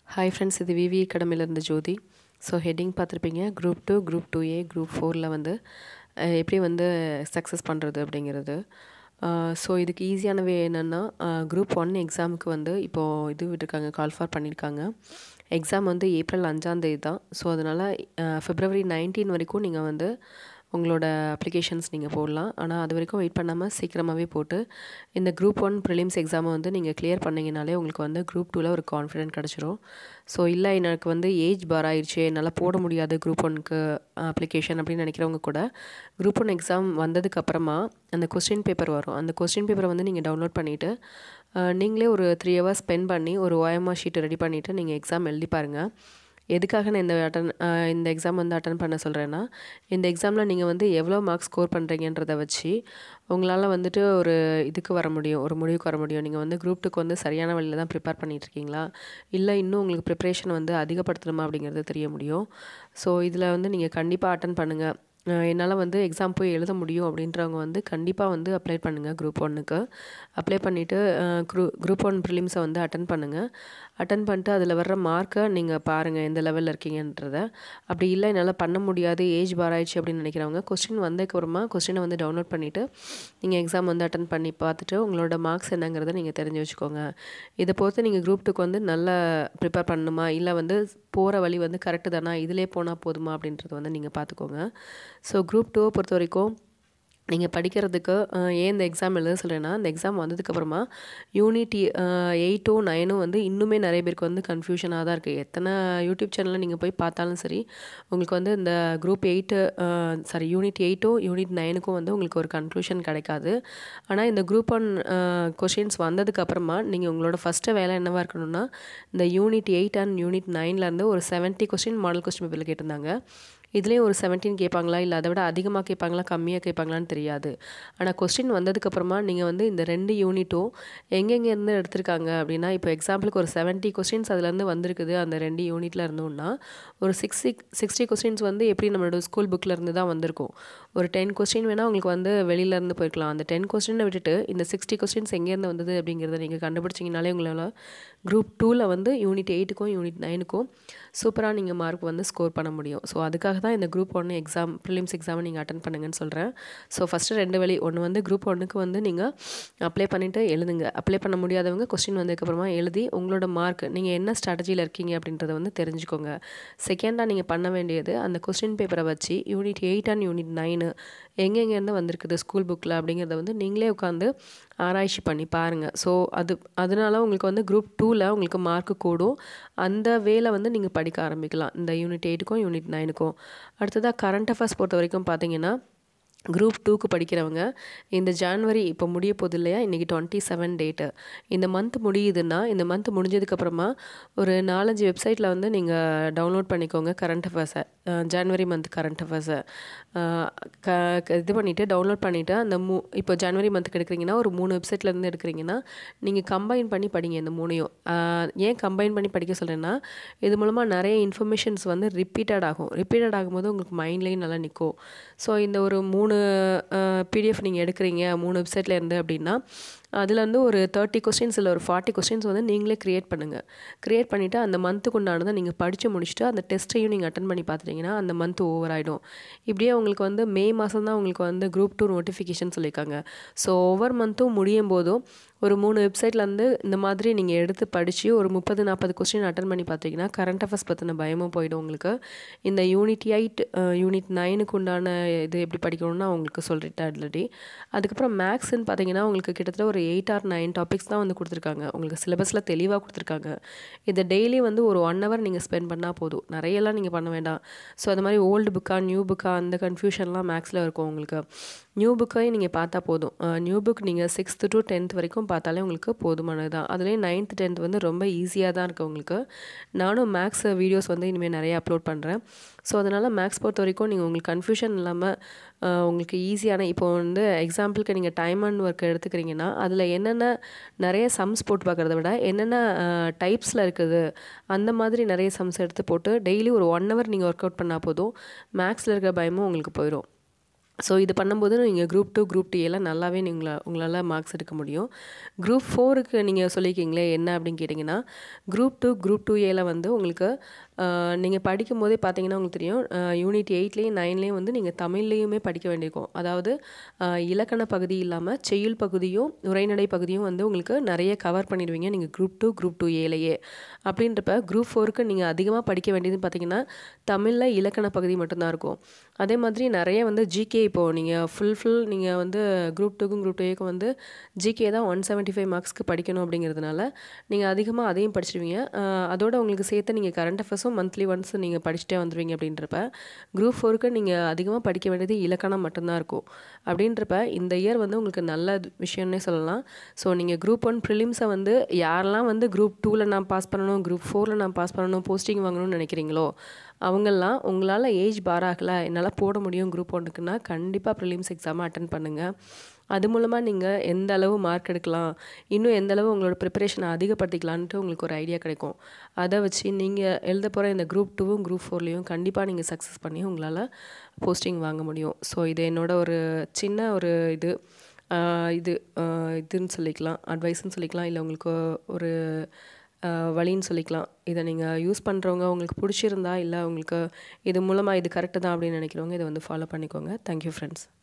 hi friends இது V அகாடமிலேருந்து Jothi so heading பார்த்துருப்பீங்க group two group two A group ஃபோரில் வந்து அஹ், எப்படி வந்து சக்ஸஸ் பண்ணுறது அப்படிங்கிறது ஸோ இதுக்கு ஈஸியான வே என்னென்னா குரூப் ஒன் எக்ஸாமுக்கு வந்து இப்போது இது விட்டுருக்காங்க கால் ஃபார் பண்ணியிருக்காங்க எக்ஸாம் வந்து ஏப்ரல் அஞ்சாந்தேதி தான் ஸோ அதனால் பிப்ரவரி நைன்டீன் வரைக்கும் நீங்கள் வந்து உங்களோட அப்ளிகேஷன்ஸ் நீங்கள் போடலாம் ஆனால் அது வரைக்கும் வெயிட் பண்ணாமல் சீக்கிரமாகவே போட்டு இந்த குரூப் ஒன் ப்ரிலிம்ஸ் எக்ஸாமை வந்து நீங்கள் கிளியர் பண்ணிங்கனாலே உங்களுக்கு வந்து குரூப் டூவில் ஒரு கான்ஃபிடென்ட் கிடச்சிரும் ஸோ இல்லை எனக்கு வந்து ஏஜ் பார் ஆயிடுச்சு என்னால் போட முடியாது குரூப் ஒனுக்கு அப்ளிகேஷன் அப்படின்னு நினைக்கிறவங்க கூட குரூப் ஒன் எக்ஸாம் வந்ததுக்கு அப்புறமா அந்த கொஸ்டின் பேப்பர் வரும் அந்த கொஸ்டின் பேப்பரை வந்து நீங்கள் டவுன்லோட் பண்ணிவிட்டு நீங்களே ஒரு த்ரீ ஹவர்ஸ் ஸ்பெண்ட் பண்ணி ஒரு ஓஎம்ஆர் ஷீட் ரெடி பண்ணிவிட்டு நீங்கள் எக்ஸாம் எழுதி பாருங்கள் எதுக்காக நான் இந்த அட்டன் இந்த எக்ஸாம் வந்து அட்டன் பண்ண சொல்கிறேன்னா இந்த எக்ஸாமில் நீங்கள் வந்து எவ்வளோ மார்க்ஸ் ஸ்கோர் பண்ணுறீங்கன்றதை வச்சு உங்களால் வந்துட்டு ஒரு இதுக்கு வர முடியும் ஒரு முடிவுக்கு வர முடியும் நீங்கள் வந்து குரூப் டூக்கு வந்து சரியான வழியில் தான் ப்ரிப்பேர் பண்ணிகிட்ருக்கீங்களா இல்லை இன்னும் உங்களுக்கு ப்ரிப்ரேஷன் வந்து அதிகப்படுத்தணுமா அப்படிங்கிறது தெரிய முடியும் ஸோ இதில் வந்து நீங்கள் கண்டிப்பாக அட்டன் பண்ணுங்கள் என்னால் வந்து எக்ஸாம் போய் எழுத முடியும் அப்படின்றவங்க வந்து கண்டிப்பாக வந்து அப்ளை பண்ணுங்கள் குரூப் ஒன்னுக்கு அப்ளை பண்ணிவிட்டு குரூ குரூப் ஒன் ப்ரிலிம்ஸை வந்து அட்டன் பண்ணுங்கள் அட்டன் பண்ணிட்டு அதில் வர்ற மார்க்கை நீங்கள் பாருங்கள் எந்த லெவலில் இருக்கீங்கன்றத அப்படி இல்லை என்னால் பண்ண முடியாது ஏஜ் பார் ஆயிடுச்சு அப்படின்னு நினைக்கிறவங்க கொஸ்டின் வந்ததுக்கப்புறமா கொஸ்டினை வந்து டவுன்லோட் பண்ணிவிட்டு நீங்கள் எக்ஸாம் வந்து அட்டன் பண்ணி பார்த்துட்டு உங்களோட மார்க்ஸ் என்னங்கிறத நீங்கள் தெரிஞ்சு வச்சுக்கோங்க இதை பொறுத்து நீங்கள் குரூப் டூக்கு வந்து நல்லா ப்ரிப்பேர் பண்ணணுமா இல்லை வந்து போகிற வழி வந்து கரெக்டு தானா இதிலே போனால் போதுமா அப்படின்றத வந்து நீங்கள் பார்த்துக்கோங்க ஸோ குரூப் டூவை பொறுத்த வரைக்கும் நீங்கள் படிக்கிறதுக்கு அஹ், ஏன் இந்த எக்ஸாம் எழுத சொல்கிறேன்னா இந்த எக்ஸாம் வந்ததுக்கப்புறமா யூனிட் எயிட்டும் நைனும் வந்து இன்னுமே நிறைய பேருக்கு வந்து கன்ஃபியூஷனாக தான் இருக்குது எத்தனை யூடியூப் சேனலில் நீங்கள் போய் பார்த்தாலும் சரி உங்களுக்கு வந்து இந்த குரூப் எயிட்டு சாரி யூனிட் எயிட்டும் யூனிட் நைனுக்கும் வந்து உங்களுக்கு ஒரு கன்க்ளூஷன் கிடைக்காது ஆனால் இந்த குரூப் ஒன் கொஷின்ஸ் வந்ததுக்கப்புறமா நீங்கள் உங்களோட ஃபஸ்ட்டு வேலை என்னவாக இருக்கணும்னா இந்த யூனிட் எயிட் அண்ட் யூனிட் நைன்லேருந்து ஒரு செவன்ட்டி கொஸ்டின் மாடல் கொஸ்டின் பேப்பரில் கேட்டிருந்தாங்க இதுலேயும் ஒரு செவன்டீன் கேட்பாங்களா இல்லை அதை விட அதிகமாக கேட்பாங்களா கம்மியாக கேட்பாங்களான்னு தெரியாது ஆனால் கொஸ்டின் வந்ததுக்கப்புறமா நீங்கள் வந்து இந்த ரெண்டு யூனிட்டும் எங்கெங்கேருந்து எடுத்திருக்காங்க அப்படின்னா இப்போ எக்ஸாம்பிளுக்கு ஒரு செவன்ட்டி கொஸ்டின்ஸ் அதுலேருந்து வந்திருக்குது அந்த ரெண்டு யூனிட்டில் இருந்தோம்னா ஒரு சிக்ஸ் சிக்ஸ்டி கொஸ்டின்ஸ் வந்து எப்படி நம்மளோட ஸ்கூல் புக்கில் இருந்து தான் வந்திருக்கும் ஒரு டென் கொஸ்டின் வேணால் உங்களுக்கு வந்து வெளியிலேருந்து போயிருக்கலாம் அந்த டென் கொஸ்டினை விட்டுட்டு இந்த சிக்ஸ்டி கொஸ்டின்ஸ் எங்கேருந்து வந்தது அப்படிங்கிறத நீங்கள் கண்டுபிடிச்சிங்கனாலே உங்களால் குரூப் டூவில் வந்து யூனிட் எயிட்டுக்கும் யூனிட் நைனுக்கும் சூப்பராக நீங்கள் மார்க் வந்து ஸ்கோர் பண்ண முடியும் ஸோ அதுக்காக தான் இந்த குரூப் ஒன்று எக்ஸாம் ப்ரிலிம்ஸ் எக்ஸாமை நீங்கள் அட்டன் பண்ணுங்கன்னு சொல்கிறேன் ஸோ ஃபஸ்ட்டு ரெண்டு வழி ஒன்று வந்து குரூப் ஒன்றுக்கு வந்து நீங்கள் அப்ளை பண்ணிவிட்டு எழுதுங்க அப்ளை பண்ண முடியாதவங்க கொஸ்டின் வந்ததுக்கப்புறமா எழுதி உங்களோட மார்க் நீங்கள் என்ன ஸ்ட்ராட்டஜியில் இருக்கீங்க அப்படின்றத வந்து தெரிஞ்சுக்கோங்க செகண்டாக நீங்கள் பண்ண வேண்டியது அந்த கொஸ்டின் பேப்பரை வச்சு unit eight and unit nine எங்கெங்கேருந்து வந்திருக்குது ஸ்கூல் புக்கில் அப்படிங்கிறத வந்து நீங்களே உட்காந்து ஆராய்ச்சி பண்ணி பாருங்கள் ஸோ அது அதனால உங்களுக்கு வந்து குரூப் டூவில் உங்களுக்கு மார்க்கு கூடும் அந்த வேலை வந்து நீங்கள் படிக்க ஆரம்பிக்கலாம் இந்த யூனிட் எயிட்டுக்கும் யூனிட் நைனுக்கும் அடுத்ததாக கரண்ட் அஃபேர்ஸ் பொறுத்த வரைக்கும் பார்த்தீங்கன்னா குரூப் டூக்கு படிக்கிறவங்க இந்த ஜான்வரி இப்போ முடிய போகுது இல்லையா இன்றைக்கி டுவெண்ட்டி செவன் டேட்டு இந்த மந்த் முடியுதுன்னா இந்த மந்த் முடிஞ்சதுக்கப்புறமா ஒரு நாலஞ்சு வெப்சைட்டில் வந்து நீங்கள் டவுன்லோட் பண்ணிக்கோங்க கரண்ட் அஃபேர்ஸை ஜான்வரி மந்த் கரண்ட் அஃபேர்ஸை க க- இது பண்ணிவிட்டு டவுன்லோட் பண்ணிவிட்டு அந்த மூ இப்போ ஜனவரி மந்த்துக்கு எடுக்கிறீங்கன்னா ஒரு மூணு வெப்சைட்லேருந்து எடுக்கிறீங்கன்னா நீங்கள் கம்பைன் பண்ணி படிங்க இந்த மூணையும் ஆஹ் ஏன் கம்பைன் பண்ணி படிக்க சொல்கிறேன்னா இது மூலமாக நிறைய இன்ஃபர்மேஷன்ஸ் வந்து ரிப்பீட்டட் ஆகும் ரிப்பீட்டட் ஆகும்போது உங்களுக்கு மைண்ட்லேயும் நல்லா நிற்கும் ஸோ இந்த ஒரு மூணு பிடிஎஃப் நீங்கள் எடுக்கிறீங்க மூணு வெப்சைட்டில் இருந்து அப்படின்னா அதுலேருந்து ஒரு தேர்ட்டி கொஸ்டின்ஸ் இல்லை ஒரு ஃபார்ட்டி கொஸ்டின்ஸ் வந்து நீங்களே க்ரியேட் பண்ணுங்கள் க்ரியேட் பண்ணிவிட்டு அந்த மந்த்துக்கு உண்டானதை நீங்கள் படித்து முடிச்சுட்டு அந்த டெஸ்ட்டையும் நீங்கள் அட்டன் பண்ணி பார்த்துட்டிங்கன்னா அந்த மந்த் ஓவர் ஆகிடும் இப்படியே உங்களுக்கு வந்து மே மாதம் தான் உங்களுக்கு வந்து குரூப் டூ நோட்டிஃபிகேஷன் சொல்லியிருக்காங்க ஸோ ஒவ்வொரு மந்த்தும் முடியும் போதும் ஒரு மூணு வெப்சைட்லேருந்து இந்த மாதிரி நீங்கள் எடுத்து படித்து ஒரு முப்பது நாற்பது கொஸ்டின் அட்டன் பண்ணி பார்த்தீங்கன்னா கரண்ட் அஃபேர்ஸ் பற்றின பயமும் போயிடும் உங்களுக்கு இந்த யூனிட் எயிட் யூனிட் நைனுக்கு உண்டான இது எப்படி படிக்கணும்னு நான் உங்களுக்கு சொல்லிட்டேன் ஆல்ரெடி அதுக்கப்புறம் மேக்ஸ்ன்னு பார்த்தீங்கன்னா உங்களுக்கு கிட்டத்தட்ட ஒரு எயிட் ஆர் நைன் டாபிக்ஸ் தான் வந்து கொடுத்துருக்காங்க உங்களுக்கு சிலபஸில் தெளிவாக கொடுத்துருக்காங்க இதை டெய்லி வந்து ஒரு ஒன் ஹவர் நீங்கள் ஸ்பெண்ட் பண்ணால் போதும் நிறையெல்லாம் நீங்கள் பண்ண வேண்டாம் ஸோ அது மாதிரி ஓல்டு புக்கா நியூ புக்கா அந்த கன்ஃபியூஷன்லாம் மேக்ஸில் இருக்கும் உங்களுக்கு நியூ புக்கையும் நீங்கள் பார்த்தா போதும் நியூ புக் நீங்கள் சிக்ஸ்த்து டு டென்த் வரைக்கும் பார்த்தாலே உங்களுக்கு போதுமானது தான் அதுலேயும் நைன்த் டென்த் வந்து ரொம்ப ஈஸியாக தான் இருக்குது உங்களுக்கு நானும் மேக்ஸ் வீடியோஸ் வந்து இனிமேல் நிறைய அப்லோட் பண்ணுறேன் ஸோ அதனால் மேக்ஸ் பொறுத்த வரைக்கும் நீங்கள் உங்களுக்கு கன்ஃபியூஷன் இல்லாமல் அஹ், உங்களுக்கு ஈஸியான இப்போ வந்து எக்ஸாம்பிளுக்கு நீங்கள் டைம் அண்ட் ஒர்க் எடுத்துக்கிறீங்கன்னா அதில் என்னென்ன நிறைய சம்ஸ் போட்டு பார்க்குறத விட என்னென்ன டைப்ஸில் இருக்குது அந்த மாதிரி நிறைய சம்ஸ் எடுத்து போட்டு டெய்லி ஒரு ஒன் ஹவர் நீங்கள் ஒர்க் அவுட் பண்ணால் போதும் மேக்ஸில் இருக்கிற பயமும் உங்களுக்கு போயிடும் ஸோ இது பண்ணும்போது நீங்கள் குரூப் டூ குரூப் டூ எல்லாம் நல்லாவே நீங்கள உங்களால் மார்க்ஸ் எடுக்க முடியும் குரூப் ஃபோருக்கு நீங்கள் சொல்லியிருக்கீங்களே என்ன அப்படின்னு கேட்டிங்கன்னா குரூப் டூ குரூப் டூ ஏல வந்து உங்களுக்கு நீங்கள் படிக்கும் போதே பார்த்தீங்கன்னா உங்களுக்கு தெரியும் யூனிட் எயிட்லேயும் நைன்லேயும் வந்து நீங்கள் தமிழ்லேயுமே படிக்க வேண்டியிருக்கும் அதாவது அஹ், இலக்கண பகுதி இல்லாமல் செய்யுள் பகுதியும் உரைநடை பகுதியும் வந்து உங்களுக்கு நிறைய கவர் பண்ணிடுவீங்க நீங்கள் குரூப் டூ குரூப் டூ ஏலையே அப்படின்றப்ப குரூப் ஃபோருக்கு நீங்கள் அதிகமாக படிக்க வேண்டியதுன்னு பார்த்தீங்கன்னா தமிழில் இலக்கண பகுதி மட்டும்தான் இருக்கும் அதே மாதிரி நிறைய வந்து ஜிகே இப்போது நீங்கள் ஃபுல் ஃபுல் நீங்கள் வந்து குரூப் டூக்கும் குரூப் டூக்கும் வந்து ஜிகே தான் ஒன் செவன்ட்டி ஃபைவ் மார்க்ஸ்க்கு படிக்கணும் அப்படிங்கிறதுனால நீங்கள் அதிகமாக அதையும் படிச்சிடுவீங்க அஹ் அதோட உங்களுக்கு சேர்த்து நீங்கள் கரண்ட் அஃபேர்ஸும் மந்த்லி ஒன்ஸ் நீங்கள் படிச்சுட்டே வந்துடுவீங்க அப்படின்றப்ப குரூப் ஃபோருக்கு நீங்கள் அதிகமாக படிக்க வேண்டியது இலக்கணம் மட்டும்தான் இருக்கும் அப்படின்றப்ப இந்த இயர் வந்து உங்களுக்கு நல்ல இது- விஷயம்னே சொல்லலாம் ஸோ நீங்கள் குரூப் ஒன் ப்ரிலிம்ஸை வந்து யாரெல்லாம் வந்து குரூப் டூவில் நான் பாஸ் பண்ணணும் குரூப் ஃபோரில் நான் பாஸ் பண்ணணும் போஸ்டிங் வாங்கணும்னு நினைக்கிறீங்களோ அவங்கெல்லாம் உங்களால் ஏஜ் பார் ஆகலை என்னால் போட முடியும் குரூப் ஒன்றுக்குன்னா கண்டிப்பாக ப்ரிலிம்ஸ் எக்ஸாமை அட்டன் பண்ணுங்கள் அது மூலமாக நீங்கள் எந்த அளவு மார்க் எடுக்கலாம் இன்னும் எந்த அளவு உங்களோட ப்ரிப்பரேஷனை அதிகப்படுத்திக்கலான்ட்டு உங்களுக்கு ஒரு ஐடியா கிடைக்கும் அதை வச்சு நீங்கள் எழுத போகிற இந்த குரூப் டூவும் குரூப் ஃபோர்லேயும் கண்டிப்பாக நீங்கள் சக்ஸஸ் பண்ணி உங்களால் போஸ்டிங் வாங்க முடியும் ஸோ இது என்னோட ஒரு சின்ன ஒரு இது ஆஹ் இது ஆஹ் இதுன்னு சொல்லிக்கலாம் அட்வைஸ்ன்னு சொல்லிக்கலாம் இல்லை உங்களுக்கு ஒரு ஆஹ் வழின்னு சொல்லிக்கலாம் இதை நீங்கள் யூஸ் பண்ணுறவங்க உங்களுக்கு பிடிச்சிருந்தா இல்லை உங்களுக்கு இது மூலமாக இது கரெக்டு தான் அப்படின்னு நினைக்கிறவங்க இதை வந்து ஃபாலோ பண்ணிக்கோங்க தேங்க்யூ ஃப்ரெண்ட்ஸ்